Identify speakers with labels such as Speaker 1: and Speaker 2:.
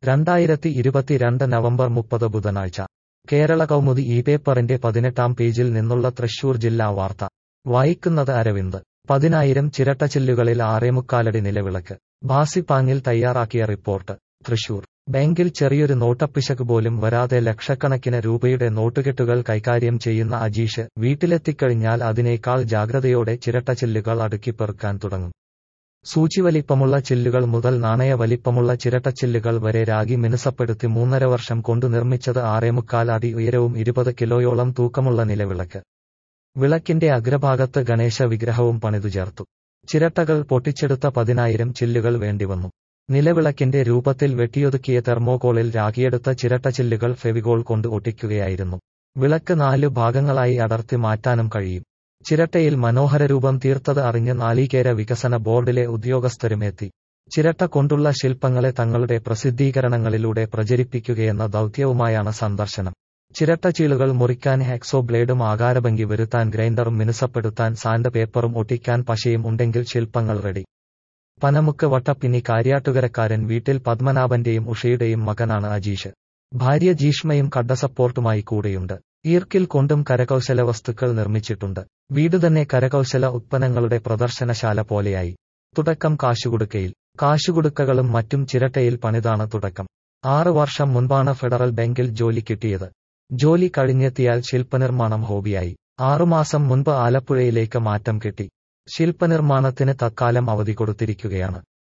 Speaker 1: രണ്ടായിരത്തി ഇരുപത്തിരണ്ട് നവംബർ മുപ്പത് ബുധനാഴ്ച കേരള കൗമുദി ഈ പേപ്പറിന്റെ പതിനെട്ടാം പേജിൽ നിന്നുള്ള തൃശൂർ ജില്ലാ വാർത്ത വായിക്കുന്നത് അരവിന്ദ് പതിനായിരം ചിരട്ടച്ചില്ലുകളിൽ ആറേമുക്കാലടി നിലവിളക്ക് ഭാസിപ്പാങ്ങിൽ തയ്യാറാക്കിയ റിപ്പോർട്ട് തൃശൂർ ബാങ്കിൽ ചെറിയൊരു നോട്ടപ്പിശക് പോലും വരാതെ ലക്ഷക്കണക്കിന് രൂപയുടെ നോട്ടുകെട്ടുകൾ കൈകാര്യം ചെയ്യുന്ന അജീഷ് വീട്ടിലെത്തിക്കഴിഞ്ഞാൽ അതിനേക്കാൾ ജാഗ്രതയോടെ ചിരട്ടച്ചില്ലുകൾ അടുക്കിപ്പെറുക്കാൻ തുടങ്ങും സൂചി വലിപ്പമുള്ള ചില്ലുകൾ മുതൽ നാണയ വലിപ്പമുള്ള ചിരട്ടച്ചില്ലുകൾ വരെ രാഗി മിനുസപ്പെടുത്തി മൂന്നര വർഷം കൊണ്ടു നിർമ്മിച്ചത് ആറേമുക്കാൽ അടി ഉയരവും ഇരുപത് കിലോയോളം തൂക്കമുള്ള നിലവിളക്ക് വിളക്കിന്റെ അഗ്രഭാഗത്ത് ഗണേശ വിഗ്രഹവും പണിതു ചേർത്തു ചിരട്ടകൾ പൊട്ടിച്ചെടുത്ത പതിനായിരം ചില്ലുകൾ വേണ്ടിവന്നു നിലവിളക്കിന്റെ രൂപത്തിൽ വെട്ടിയൊതുക്കിയ തെർമോകോളിൽ രാഗിയെടുത്ത ചിരട്ടച്ചില്ലുകൾ ഫെവിഗോൾ കൊണ്ട് ഒട്ടിക്കുകയായിരുന്നു വിളക്ക് നാലു ഭാഗങ്ങളായി അടർത്തി മാറ്റാനും കഴിയും ചിരട്ടയിൽ മനോഹര രൂപം തീർത്തത് അറിഞ്ഞ് നാളികേര വികസന ബോർഡിലെ ഉദ്യോഗസ്ഥരും എത്തി ചിരട്ട കൊണ്ടുള്ള ശില്പങ്ങളെ തങ്ങളുടെ പ്രസിദ്ധീകരണങ്ങളിലൂടെ പ്രചരിപ്പിക്കുകയെന്ന ദൗത്യവുമായാണ് സന്ദർശനം ചിരട്ടച്ചീളുകൾ മുറിക്കാൻ ഹെക്സോ ബ്ലേഡും ആകാരഭംഗി വരുത്താൻ ഗ്രൈൻഡറും മിനുസപ്പെടുത്താൻ സാൻഡ് പേപ്പറും ഒട്ടിക്കാൻ പശയും ഉണ്ടെങ്കിൽ ശില്പങ്ങൾ റെഡി പനമുക്ക് വട്ടപ്പിനി കാര്യാട്ടുകരക്കാരൻ വീട്ടിൽ പത്മനാഭന്റെയും ഉഷയുടെയും മകനാണ് അജീഷ് ഭാര്യ ജീഷ്മയും കഡ്ഡസപ്പോർട്ടുമായി കൂടെയുണ്ട് ഈർക്കിൽ കൊണ്ടും കരകൗശല വസ്തുക്കൾ നിർമ്മിച്ചിട്ടുണ്ട് വീടുതന്നെ കരകൗശല ഉത്പന്നങ്ങളുടെ പ്രദർശനശാല പോലെയായി തുടക്കം കാശുകുടുക്കയിൽ കാശുകുടുക്കകളും മറ്റും ചിരട്ടയിൽ പണിതാണ് തുടക്കം ആറ് വർഷം മുൻപാണ് ഫെഡറൽ ബാങ്കിൽ ജോലി കിട്ടിയത് ജോലി കഴിഞ്ഞെത്തിയാൽ ശില്പനിർമ്മാണം ഹോബിയായി ആറുമാസം മുൻപ് ആലപ്പുഴയിലേക്ക് മാറ്റം കിട്ടി ശില്പനിർമ്മാണത്തിന് തത്കാലം അവധി കൊടുത്തിരിക്കുകയാണ്